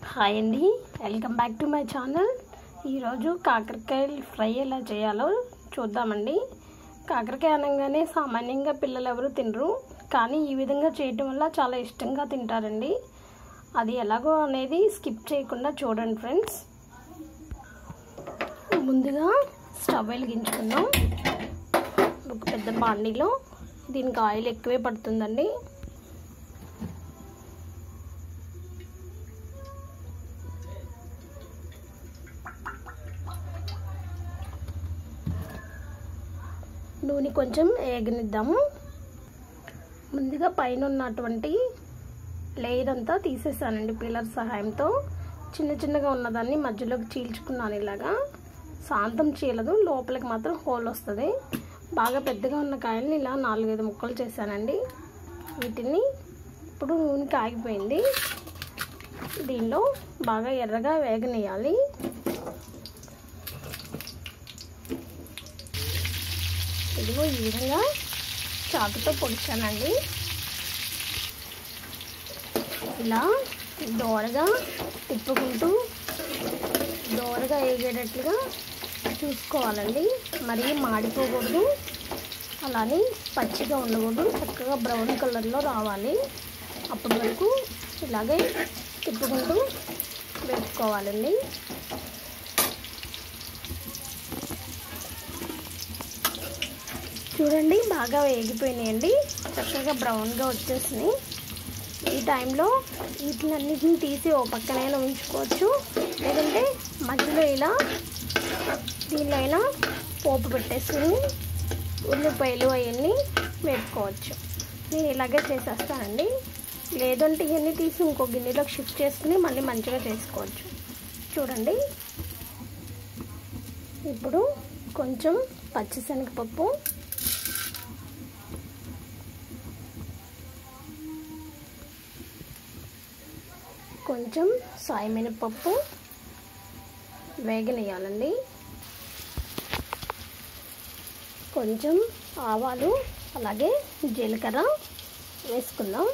hi అండి welcome back to my channel ఈరోజు కాకరకాయలు ఫ్రై ఎలా చేయాలో చూద్దామండి కాకరకాయ అనగానే సామాన్యంగా పిల్లలు ఎవరు తినరు కానీ ఈ విధంగా చేయటం వల్ల చాలా ఇష్టంగా తింటారండి అది ఎలాగో అనేది స్కిప్ చేయకుండా చూడండి ఫ్రెండ్స్ ముందుగా స్టవ్ వెలిగించుకుందాం ఒక పెద్ద బాండీలో దీనికి ఆయిల్ ఎక్కువే పడుతుందండి నూనె కొంచెం వేగనిద్దాము ముందుగా పైన ఉన్నటువంటి లేయర్ అంతా తీసేసానండి పిల్లర్ సహాయంతో చిన్న చిన్నగా ఉన్నదాన్ని మధ్యలోకి చీల్చుకున్నాను ఇలాగా శాంతం చీలదు లోపలికి మాత్రం హోల్ వస్తుంది బాగా పెద్దగా ఉన్న కాయల్ని ఇలా నాలుగైదు ముక్కలు చేశానండి వీటిని ఇప్పుడు నూనె కాగిపోయింది దీనిలో బాగా ఎర్రగా వేగనేయాలి ఇదిగో ఈ విధంగా చాకుతో పొడిచానండి ఇలా దోరగా తిప్పుకుంటూ దోరగా వేగేటట్లుగా చూసుకోవాలండి మరీ మాడిపోకూడదు అలానే పచ్చిగా ఉండకూడదు చక్కగా బ్రౌన్ కలర్లో రావాలి అప్పటి వరకు ఇలాగే తిప్పుకుంటూ వేసుకోవాలండి చూడండి బాగా వేగిపోయినాయండి చక్కగా బ్రౌన్గా వచ్చేసినాయి ఈ టైంలో వీటినన్నిటిని తీసి ఓ పక్కనైనా ఉంచుకోవచ్చు లేదంటే మధ్యలో ఇలా దీనిలో అయినా పోపు పెట్టేసుకుని ఉల్లిపాయలు అవన్నీ వేపుకోవచ్చు నేను ఇలాగే చేసేస్తానండి లేదంటే ఇవన్నీ తీసి ఇంకో గిన్నెలోకి షిఫ్ట్ చేసుకుని మళ్ళీ మంచిగా చేసుకోవచ్చు చూడండి ఇప్పుడు కొంచెం పచ్చిశనగపప్పు కొంచెం సాయి మినపప్పు వేగనేయాలండి కొంచెం ఆవాలు అలాగే జీలకర్ర వేసుకుందాం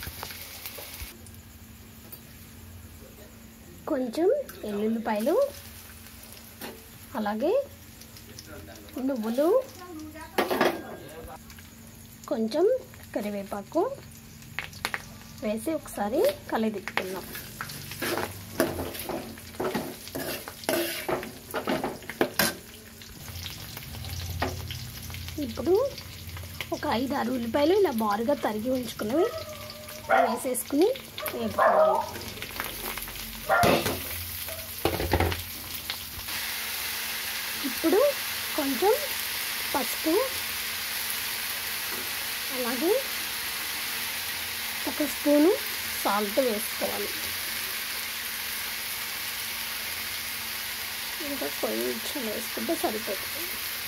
కొంచెం ఎల్లుల్లిపాయలు అలాగే నువ్వులు కొంచెం కరివేపాకు వేసి ఒకసారి కలిదిప్పుకుందాం ఇప్పుడు ఒక ఐదు ఆరు ఉల్లిపాయలు ఇలా బారుగా తరిగి ఉంచుకుని వేసేసుకుని వేపుకోవాలి ఇప్పుడు కొంచెం పసుపు అలాగే ఒక స్పూను సాల్ట్ వేసుకోవాలి ఇంకా కొంచెం వేసుకుంటే సరిపోతుంది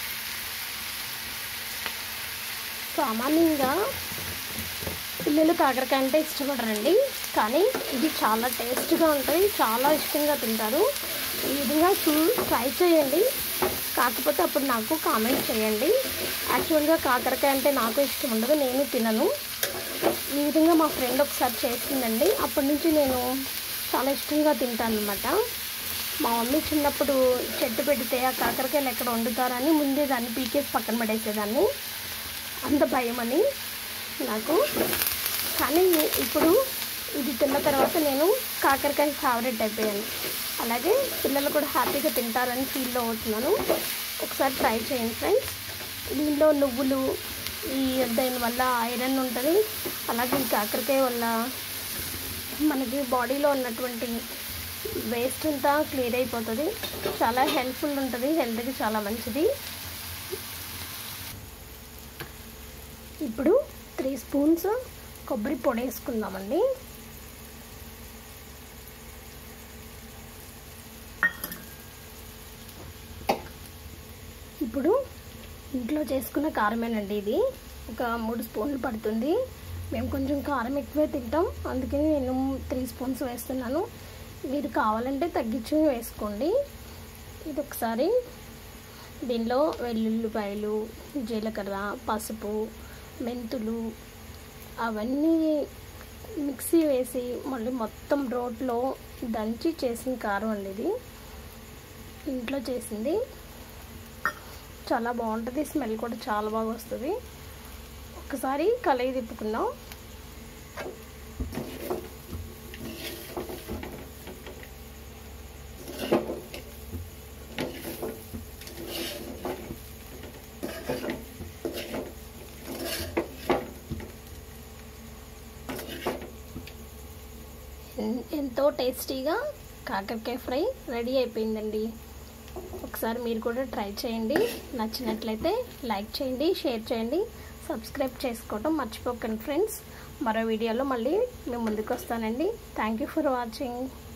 సామాన్యంగా పిల్లలు కాకరకాయ అంటే ఇష్టపడరండి కానీ ఇది చాలా టేస్ట్గా ఉంటుంది చాలా ఇష్టంగా తింటారు ఈ విధంగా చూ ట్రై చేయండి కాకపోతే అప్పుడు నాకు కామెంట్ చేయండి యాక్చువల్గా కాకరకాయ అంటే నాకు ఇష్టం ఉండదు నేను తినను ఈ విధంగా మా ఫ్రెండ్ ఒకసారి చేసిందండి అప్పటి నుంచి నేను చాలా ఇష్టంగా తింటాను అనమాట మా మమ్మీ చిన్నప్పుడు చెట్టు పెడితే ఆ కాకరకాయలు ఎక్కడ వండుతారని ముందే దాన్ని పీకేసి పక్కన పడేసేదాన్ని అంత భయం అని నాకు కానీ ఇప్పుడు ఇది తిన్న తర్వాత నేను కాకరకాయ ఫేవరెట్ అయిపోయాను అలాగే పిల్లలు కూడా హ్యాపీగా తింటారని ఫీల్లో అవుతున్నాను ఒకసారి ట్రై చేయండి ఫ్రెండ్స్ దీనిలో నువ్వులు ఈ దానివల్ల ఐరన్ ఉంటుంది అలాగే ఈ కాకరకాయ వల్ల మనకి బాడీలో ఉన్నటువంటి వేస్ట్ అంతా క్లియర్ అయిపోతుంది చాలా హెల్ప్ఫుల్ ఉంటుంది హెల్త్కి చాలా మంచిది ఇప్పుడు త్రీ స్పూన్స్ కొబ్బరి పొడి వేసుకుందామండి ఇప్పుడు ఇంట్లో చేసుకున్న కారమేనండి ఇది ఒక మూడు స్పూన్లు పడుతుంది మేము కొంచెం కారం ఎక్కువే తింటాం అందుకని నేను త్రీ స్పూన్స్ వేస్తున్నాను మీరు కావాలంటే తగ్గించుకుని వేసుకోండి ఇది ఒకసారి దీనిలో వెల్లుల్లిపాయలు జీలకర్ర పసుపు మెంతులు అవన్నీ మిక్సీ వేసి మళ్ళీ మొత్తం రోట్లో దంచి చేసిన కారం అండి ఇది ఇంట్లో చేసింది చాలా బాగుంటుంది స్మెల్ కూడా చాలా బాగా వస్తుంది ఒకసారి కలయి తిప్పుకుందాం ఎన్- ఎంతో టేస్టీగా కాకరకాయ ఫ్రై రెడీ అయిపోయిందండి ఒకసారి మీరు కూడా ట్రై చేయండి నచ్చినట్లయితే లైక్ చేయండి షేర్ చేయండి సబ్స్క్రైబ్ చేసుకోవటం మర్చిపోకండి ఫ్రెండ్స్ మరో వీడియోలో మళ్ళీ మేము ముందుకు వస్తానండి థ్యాంక్ యూ ఫర్ వాచింగ్